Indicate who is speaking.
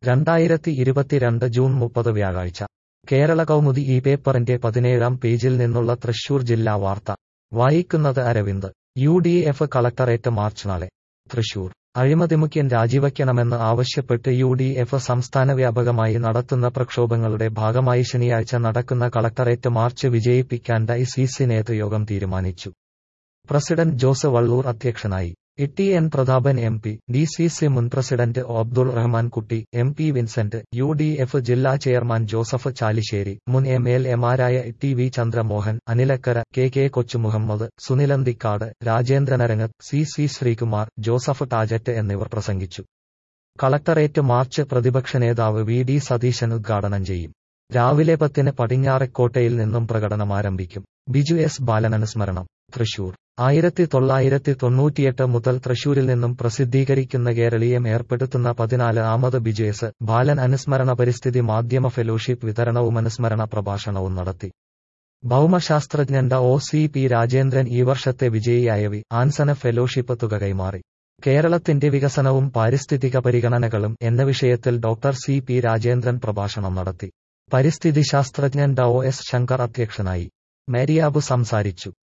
Speaker 1: രണ്ടായിരത്തി ഇരുപത്തിരണ്ട് ജൂൺ മുപ്പത് വ്യാഴാഴ്ച കേരള കൗമുദി ഈ പേപ്പറിന്റെ പതിനേഴാം പേജിൽ നിന്നുള്ള തൃശൂർ ജില്ലാ വാർത്ത വായിക്കുന്നത് Aravind U D F collectorate march നാളെ തൃശൂർ അഴിമതിമുഖ്യൻ രാജിവയ്ക്കണമെന്ന് ആവശ്യപ്പെട്ട് യു ഡി എഫ് സംസ്ഥാന വ്യാപകമായി നടത്തുന്ന പ്രക്ഷോഭങ്ങളുടെ ഭാഗമായി ശനിയാഴ്ച നടക്കുന്ന കളക്ടറേറ്റ് മാർച്ച് വിജയിപ്പിക്കാൻ ഡി സി സി നേതൃയോഗം തീരുമാനിച്ചു പ്രസിഡന്റ് ജോസ് വള്ളൂർ അധ്യക്ഷനായി E N Prathapan M P D C C മുൻ president Abdul Rahman Kutty M P Vincent U D F ജില്ലാ ചെയർമാൻ ജോസഫ് ചാലിശ്ശേരി മുൻ എം എൽ എമാരായ T V Chandramohan Anilakkara K K Kochumuhammed Sunilanthikkad Rajendranarangath C C Sreekumar Joseph Tajet എന്നിവർ പ്രസംഗിച്ചു കളക്ടറേറ്റ് മാർച്ച് പ്രതിപക്ഷ നേതാവ് വി ഡി സതീശൻ ഉദ്ഘാടനം ചെയ്യും രാവിലെ പത്തിന് പടിഞ്ഞാറക്കോട്ടയിൽ നിന്നും പ്രകടനം ആരംഭിക്കും ബിജു എസ് ബാലൻ അനുസ്മരണം തൃശൂർ ആയിരത്തി തൊള്ളായിരത്തി തൊണ്ണൂറ്റിയെട്ട് മുതൽ തൃശൂരിൽ നിന്നും പ്രസിദ്ധീകരിക്കുന്ന കേരളീയം ഏർപ്പെടുത്തുന്ന പതിനാല് ആമത് ബിജു എസ് ബാലൻ അനുസ്മരണ പരിസ്ഥിതി മാധ്യമ ഫെലോഷിപ്പ് വിതരണവും അനുസ്മരണ പ്രഭാഷണവും നടത്തി ഭൗമശാസ്ത്രജ്ഞൻ ഒ സി പി രാജേന്ദ്രൻ ഈ വർഷത്തെ വിജയിയായ വി ആൻസന ഫെലോഷിപ്പ് തുക കൈമാറി കേരളത്തിന്റെ വികസനവും പാരിസ്ഥിതിക പരിഗണനകളും എന്ന വിഷയത്തിൽ ഡോക്ടർ സി പി രാജേന്ദ്രൻ പ്രഭാഷണം നടത്തി പരിസ്ഥിതി ശാസ്ത്രജ്ഞൻ ഡോ എസ് ശങ്കർ അധ്യക്ഷനായി മേരിയാബു സംസാരിച്ചു